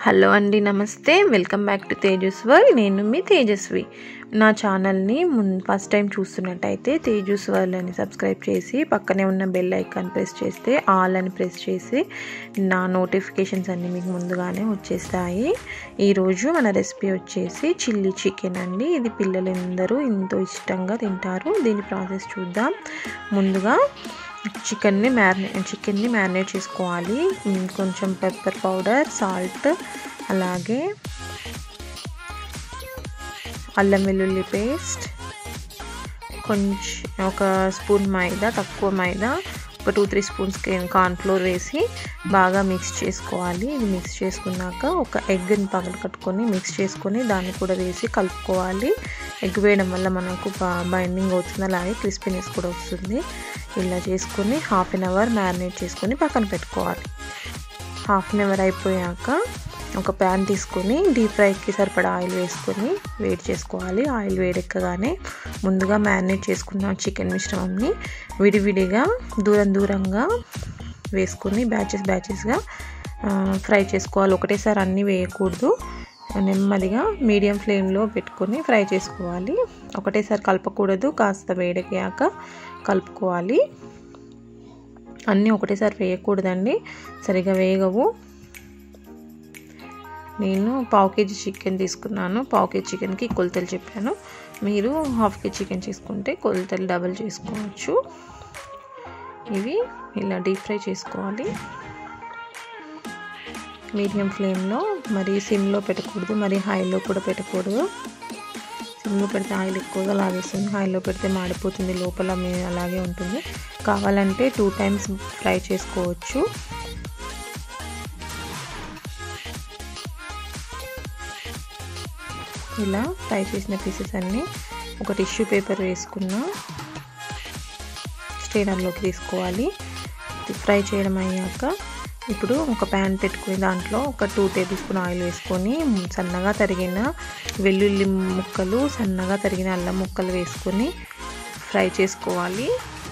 hello అండి నమస్తే welcome back to Tejas world నేను మీ తేజస్వి నా ఛానల్ని మున్ ఫస్ట్ టైం చూస్తున్నట్టయితే తేజస్ వరల్డ్ అని సబ్స్క్రైబ్ చేసి పక్కనే ఉన్న బెల్ ఐకాన్ ప్రెస్ చేస్తే ఆల్ అని ప్రెస్ చేసి నా నోటిఫికేషన్స్ అన్నీ మీకు ముందుగానే వచ్చేస్తాయి ఈరోజు మన రెసిపీ వచ్చేసి చిల్లీ చికెన్ అండి ఇది పిల్లలందరూ ఎంతో ఇష్టంగా తింటారు దీని ప్రాసెస్ చూద్దాం ముందుగా చికెన్ని మ్యారినేట్ చికెన్ని మ్యారినేట్ చేసుకోవాలి కొంచెం పెప్పర్ పౌడర్ సాల్ట్ అలాగే అల్లం వెల్లుల్లి పేస్ట్ కొంచెం ఒక స్పూన్ మైదా తక్కువ మైదా ఒక టూ త్రీ స్పూన్స్ కార్న్ఫ్లోర్ వేసి బాగా మిక్స్ చేసుకోవాలి ఇది మిక్స్ చేసుకున్నాక ఒక ఎగ్ని పగల కట్టుకొని మిక్స్ చేసుకొని దాన్ని కూడా వేసి కలుపుకోవాలి ఎగ్ వేయడం వల్ల మనకు బైండింగ్ అవుతుంది అలాగే క్రిస్పీనెస్ కూడా వస్తుంది ఇలా చేసుకొని హాఫ్ అన్ అవర్ మ్యారినేట్ చేసుకొని పక్కన పెట్టుకోవాలి హాఫ్ అన్ అవర్ అయిపోయాక ఒక ప్యాన్ తీసుకొని డీప్ ఫ్రైకి సరిపడా ఆయిల్ వేసుకొని వేడి చేసుకోవాలి ఆయిల్ వేడెక్కగానే ముందుగా మ్యారినేట్ చేసుకున్న చికెన్ మిశ్రమంని విడివిడిగా దూరం దూరంగా వేసుకొని బ్యాచెస్ బ్యాచెస్గా ఫ్రై చేసుకోవాలి ఒకటేసారి అన్నీ వేయకూడదు నెమ్మదిగా మీడియం ఫ్లేమ్లో పెట్టుకొని ఫ్రై చేసుకోవాలి ఒకటేసారి కలపకూడదు కాస్త వేడెక్కాక కలుపుకోవాలి అన్నీ ఒకటేసారి వేయకూడదండి సరిగా వేగవు నేను పావు కేజీ చికెన్ తీసుకున్నాను పావు కేజీ చికెన్కి కొలతలు చెప్పాను మీరు హాఫ్ కేజీ చికెన్ చేసుకుంటే కొలతలు డబల్ చేసుకోవచ్చు ఇవి ఇలా డీప్ ఫ్రై చేసుకోవాలి మీడియం ఫ్లేమ్లో మరి సిమ్లో పెట్టకూడదు మరి హైలో కూడా పెట్టకూడదు సిమ్లో పెడితే ఆయిల్ ఎక్కువగా లాగేస్తుంది హైలో పెడితే మాడిపోతుంది లోపల అలాగే ఉంటుంది కావాలంటే టూ టైమ్స్ ఫ్రై చేసుకోవచ్చు ఇలా ఫ్రై చేసిన పీసెస్ అన్నీ ఒక టిష్యూ పేపర్ వేసుకున్న స్ట్రైనర్లోకి తీసుకోవాలి ఫ్రై చేయడం అయ్యాక ఇప్పుడు ఒక ప్యాన్ పెట్టుకుని దాంట్లో ఒక టూ టేబుల్ స్పూన్ ఆయిల్ వేసుకొని సన్నగా తరిగిన వెల్లుల్లి ముక్కలు సన్నగా తరిగిన అల్లం ముక్కలు వేసుకొని ఫ్రై చేసుకోవాలి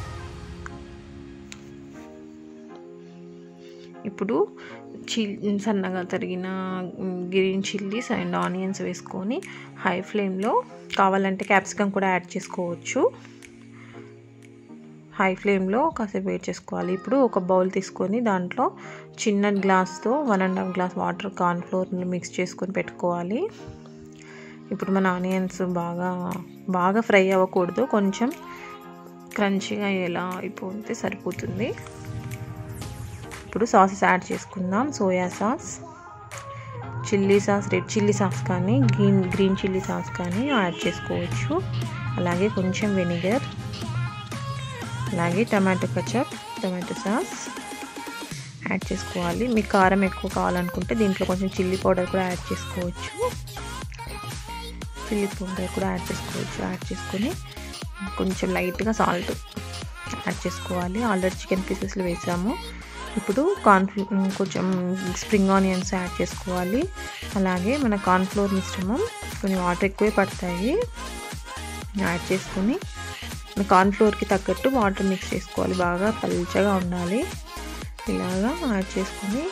ఇప్పుడు చిల్ సన్నగా తరిగిన గ్రీన్ చిల్లీస్ అండ్ ఆనియన్స్ వేసుకొని హై ఫ్లేమ్లో కావాలంటే క్యాప్సికమ్ కూడా యాడ్ చేసుకోవచ్చు హై ఫ్లేమ్లో కాసేపు వెయిట్ చేసుకోవాలి ఇప్పుడు ఒక బౌల్ తీసుకొని దాంట్లో చిన్న గ్లాస్తో one and half glass water కార్న్ఫ్లోర్ని మిక్స్ చేసుకొని పెట్టుకోవాలి ఇప్పుడు మన ఆనియన్స్ బాగా బాగా ఫ్రై అవ్వకూడదు కొంచెం క్రంచీగా ఎలా అయిపోతే సరిపోతుంది ఇప్పుడు సాసెస్ యాడ్ చేసుకుందాం soya sauce chilli sauce red chilli sauce కానీ గ్రీన్ గ్రీన్ చిల్లీ సాస్ కానీ యాడ్ చేసుకోవచ్చు అలాగే కొంచెం వెనిగర్ అలాగే tomato ketchup tomato sauce add చేసుకోవాలి మీకు కారం ఎక్కువ కావాలనుకుంటే దీంట్లో కొంచెం చిల్లీ పౌడర్ కూడా యాడ్ చేసుకోవచ్చు చిల్లీ పౌడర్ కూడా యాడ్ చేసుకోవచ్చు యాడ్ చేసుకొని కొంచెం లైట్గా సాల్ట్ యాడ్ చేసుకోవాలి ఆల్రెడీ చికెన్ పీసెస్లో వేసాము ఇప్పుడు కార్న్ఫ్లో కొంచెం స్ప్రింగ్ ఆనియన్స్ యాడ్ చేసుకోవాలి అలాగే మన కార్న్ఫ్లోర్ మిశ్రమం కొన్ని వాటర్ ఎక్కువే పడతాయి యాడ్ చేసుకొని కార్న్ఫ్లోర్కి తగ్గట్టు వాటర్ మిక్స్ చేసుకోవాలి బాగా పల్చగా ఉండాలి ఇలాగా యాడ్ చేసుకొని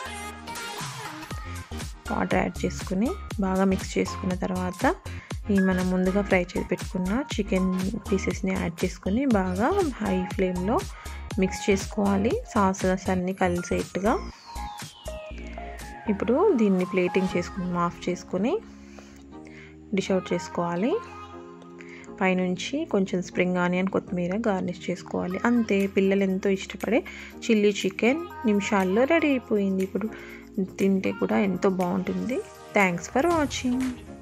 వాటర్ యాడ్ చేసుకుని బాగా మిక్స్ చేసుకున్న తర్వాత ఈ మనం ముందుగా ఫ్రై చేసి పెట్టుకున్న చికెన్ పీసెస్ని యాడ్ చేసుకొని బాగా హై ఫ్లేమ్లో మిక్స్ చేసుకోవాలి సాసెస్ అన్నీ కలిసేట్టుగా ఇప్పుడు దీన్ని ప్లేటింగ్ చేసుకుని ఆఫ్ చేసుకొని డిష్ అవుట్ చేసుకోవాలి పైనుంచి కొంచెం స్ప్రింగ్ ఆనియన్ కొత్తిమీర గార్నిష్ చేసుకోవాలి అంతే పిల్లలు ఎంతో ఇష్టపడే చిల్లీ చికెన్ నిమిషాల్లో రెడీ అయిపోయింది ఇప్పుడు తింటే కూడా ఎంతో బాగుంటుంది థ్యాంక్స్ ఫర్ వాచింగ్